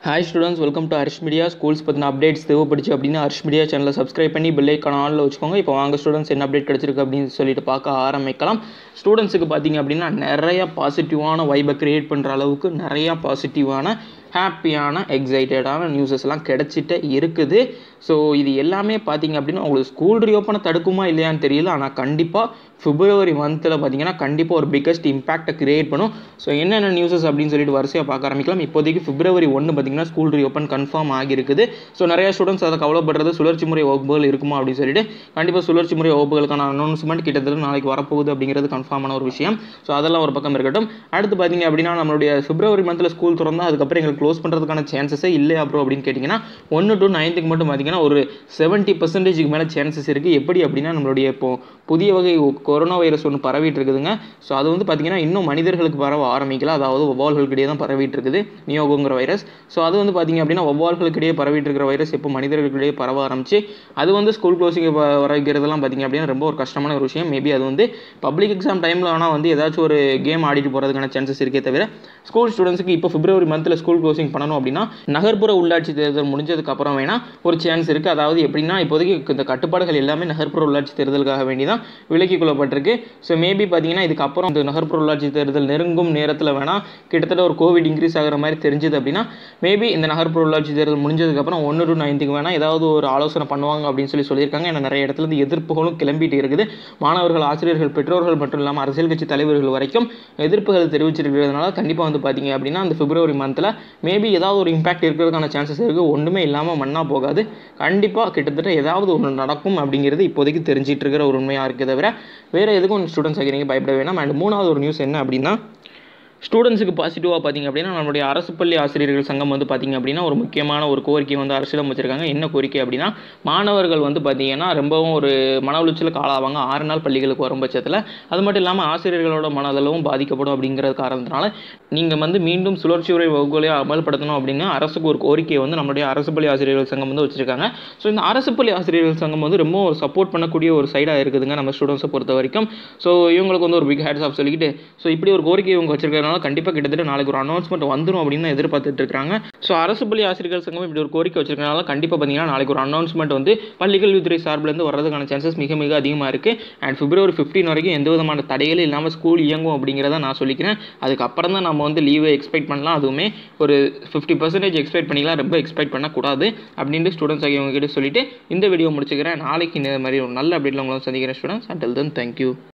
hi students welcome to Harsh Media schools பற்றின updates தேவைப்படுச்சு அப்படின்னு ஹர்ஷ் மீடியா சேனலை சப்ஸ்கிரைப் பண்ணி பெல் ஐக்கான ஆனில் வச்சுக்கோங்க இப்போ வாங்க ஸ்டூடெண்ட்ஸ் என்ன அப்டேட் கிடச்சிருக்கு அப்படின்னு சொல்லிட்டு பார்க்க ஆரம்பிக்கலாம் ஸ்டூடெண்ட்ஸுக்கு பார்த்தீங்க அப்படின்னா நிறைய பாசிட்டிவான வைபை க்ரியேட் பண்ணுற அளவுக்கு நிறையா பாசிட்டிவான ஹாப்பியான எக்ஸைட்டடான நியூஸஸ் எல்லாம் கிடச்சிட்டே இருக்குது ஸோ இது எல்லாமே பார்த்தீங்க அப்படின்னா உங்களுக்கு ஸ்கூல் ரீஓப்பனை தடுக்குமா இல்லையான்னு தெரியல ஆனால் கண்டிப்பாக பிப்ரவரி மந்தில் பார்த்தீங்கன்னா கண்டிப்பாக ஒரு பிக்கஸ்ட் இம்பாக்டை கிரியேட் பண்ணும் ஸோ என்னென்ன நியூஸஸ் அப்படின்னு சொல்லிட்டு வரிசையாக பார்க்க ஆரம்பிக்கலாம் இப்போதைக்கு பிப்ரவரி ஒன்று பார்த்தீங்கன்னா ஸ்கூல் ரீஓப்பன் கன்ஃபார்ம் ஆகியிருக்குது ஸோ நிறைய ஸ்டூடெண்ட்ஸ் அதை கவலைப்படுறது சுழற்சி முறை வகுப்புகள் இருக்குமா அப்படின்னு சொல்லிட்டு கண்டிப்பாக சுழற்சி முறை வகுப்புகளுக்கான அனௌன்ஸ்மெண்ட் கிட்டத்தட்ட நாளைக்கு வரப்போகுது அப்படிங்கிறது கன்ஃபார்மான ஒரு விஷயம் ஸோ அதெல்லாம் ஒரு பக்கம் இருக்கட்டும் அடுத்து பார்த்தீங்க அப்படின்னா நம்மளுடைய பிப்ரவரி மந்தில் ஸ்கூல் திறந்தால் அதுக்கப்புறம் எங்களுக்கு க்ளோஸ் பண்ணுறதுக்கான சான்சஸே இல்லையா ப்ரோ அப்படின்னு கேட்டிங்கன்னா ஒன்று டு நைன்த்துக்கு மட்டும் பார்த்தீங்கன்னா ஒரு செவன்ட்டி பர்சன்டேஜுக்கு மேலே சான்சஸ் இருக்குது எப்படி அப்படின்னா நம்மளுடைய இப்போ புதிய வகை கொரோனா வைரஸ் ஒன்று பரவிட்டு இருக்குதுங்க ஸோ அது வந்து பார்த்திங்கன்னா இன்னும் மனிதர்களுக்கு பரவ ஆரம்பிக்கல அதாவது வவ்வால்களுக்கிடையே தான் பரவிட்டு இருக்குது நியோகோங்கிற வைரஸ் ஸோ அது வந்து பார்த்திங்க அப்படின்னா வவ்வால்களுக்கிடையே பரவிட்டு இருக்கிற வைரஸ் இப்போ மனிதர்களுக்கிடையே பரவ ஆரம்பிச்சு அது வந்து ஸ்கூல் க்ளோசிங் வரவைக்கிறதுலாம் பார்த்திங்க அப்படின்னா ரொம்ப ஒரு கஷ்டமான ஒரு விஷயம் மேபி அது வந்து பப்ளிக் எக்ஸாம் டைமில் ஆனால் வந்து ஏதாச்சும் ஒரு கேம் ஆடிட்டு போகிறதுக்கான சான்சஸ் இருக்கே தவிர ஸ்கூல் ஸ்டூடெண்ட்ஸுக்கு இப்போ பிப்ரவரி மந்தில் ஸ்கூல் க்ளோசிங் பண்ணணும் அப்படின்னா நகர்ப்புற உள்ளாட்சி தேர்தல் முடிஞ்சதுக்கு அப்புறம் வேணால் ஒரு சான்ஸ் இருக்குது அதாவது எப்படின்னா இப்போதைக்கு இந்த கட்டுப்பாடுகள் எல்லாமே நகர்ப்புற உள்ளாட்சி தேர்தலுக்காக வேண்டி தான் விலக்கிக் கொள்ளப்பட்டிருக்கு ஸோ மேபி பார்த்தீங்கன்னா இதுக்கப்புறம் இந்த நகர்ப்புற உள்ளாட்சி தேர்தல் நெருங்கும் நேரத்தில் வேணால் கிட்டத்தட்ட ஒரு கோவிட் இன்க்ரீஸ் ஆகிற மாதிரி தெரிஞ்சது அப்படின்னா மேபி இந்த நகர்ப்புற உள்ளாட்சி தேர்தல் முடிஞ்சதுக்கப்புறம் ஒன்று டு நைன்த்துக்கு வேணால் ஏதாவது ஒரு ஆலோசனை பண்ணுவாங்க அப்படின்னு சொல்லி சொல்லியிருக்காங்க ஏன்னா நிறைய இடத்துல இருந்து எதிர்ப்புகளும் கிளம்பிட்டு இருக்குது மாணவர்கள் ஆசிரியர்கள் பெற்றோர்கள் மட்டும் இல்லாமல் அரசியல் கட்சி தலைவர்கள் வரைக்கும் எதிர்ப்புகள் தெரிவிச்சிருக்கிறதுனால கண்டிப்பாக வந்து பார்த்தீங்க அப்படின்னா அந்த பிப்ரவரி மந்தில் மேபி ஏதாவது ஒரு இம்பாக்ட் இருக்கிறதுக்கான சான்சஸ் இருக்குது ஒன்றுமே இல்லாமல் மண்ணாக போகாது கண்டிப்பாக கிட்டத்தட்ட ஏதாவது ஒன்று நடக்கும் அப்படிங்கிறது இப்போதைக்கு தெரிஞ்சிட்டு இருக்கிற ஒரு உண்மையாக இருக்குது தவிர வேறு எதுக்கும் ஸ்டூடெண்ட்ஸ் ஆகிறீங்க பயப்பட வேணாம் அண்ட் மூணாவது ஒரு நியூஸ் என்ன அப்படின்னா ஸ்டூடெண்ட்ஸுக்கு பாசிட்டிவாக பார்த்தீங்க அப்படின்னா நம்மளுடைய அரசு பள்ளி ஆசிரியர்கள் சங்கம் வந்து பார்த்திங்க அப்படின்னா ஒரு முக்கியமான ஒரு கோரிக்கை வந்து அரசிடம் வச்சுருக்காங்க என்ன கோரிக்கை அப்படின்னா மாணவர்கள் வந்து பார்த்திங்கன்னா ரொம்பவும் ஒரு மன உளைச்சலுக்கு ஆளாவாங்க ஆறு நாள் பள்ளிகளுக்கு வரும் பட்சத்தில் அது மட்டும் இல்லாமல் ஆசிரியர்களோட மனதளவும் பாதிக்கப்படும் அப்படிங்கிற காரணத்தினால நீங்கள் வந்து மீண்டும் சுழற்சி உரை வகுப்புகளை அமல்படுத்தணும் அப்படின்னு அரசுக்கு ஒரு கோரிக்கையை வந்து நம்மளுடைய அரசு பள்ளி ஆசிரியர்கள் சங்கம் வந்து வச்சுருக்காங்க ஸோ இந்த அரசு பள்ளி ஆசிரியர்கள் சங்கம் வந்து ரொம்ப சப்போர்ட் பண்ணக்கூடிய ஒரு சைடாக இருக்குதுங்க நம்ம ஸ்டூடெண்ட்ஸை பொறுத்த வரைக்கும் ஸோ இவங்களுக்கு வந்து ஒரு பிக் ஹேட்ஸ் ஆஃப் சொல்லிக்கிட்டு ஸோ இப்படி ஒரு கோரிக்கை இவங்க வச்சிருக்காங்க இருக்கிறதுனால கண்டிப்பாக கிட்டத்தட்ட நாளைக்கு ஒரு அனௌன்ஸ்மெண்ட் வந்துடும் அப்படின்னு எதிர்பார்த்துட்டு இருக்காங்க ஸோ அரசு பள்ளி ஆசிரியர்கள் சங்கம் இப்படி ஒரு கோரிக்கை வச்சிருக்கனால கண்டிப்பாக பார்த்தீங்கன்னா நாளைக்கு ஒரு அனௌன்ஸ்மெண்ட் வந்து பள்ளிக்கல்வித்துறை சார்பிலேருந்து வர்றதுக்கான சான்சஸ் மிக மிக அதிகமாக இருக்குது அண்ட் பிப்ரவரி ஃபிஃப்டீன் வரைக்கும் எந்த விதமான தடைகளும் இல்லாமல் ஸ்கூல் இயங்கும் அப்படிங்கிறத நான் சொல்லிக்கிறேன் அதுக்கப்புறம் தான் நம்ம வந்து லீவை எக்ஸ்பெக்ட் பண்ணலாம் அதுவுமே ஒரு ஃபிஃப்டி பர்சன்டேஜ் எக்ஸ்பெக்ட் பண்ணிக்கலாம் ரொம்ப எக்ஸ்பெக்ட் பண்ணக்கூடாது அப்படின்ட்டு ஸ்டூடெண்ட்ஸ் ஆகியவங்க கிட்ட சொல்லிட்டு இந்த வீடியோ முடிச்சுக்கிறேன் நாளைக்கு இந்த மாதிரி ஒரு நல்ல அப்டேட்டில் உங்களை சந்திக்கிறேன் ஸ்டூடெண்ட்ஸ் அண்டில் தென் தேங்க்யூ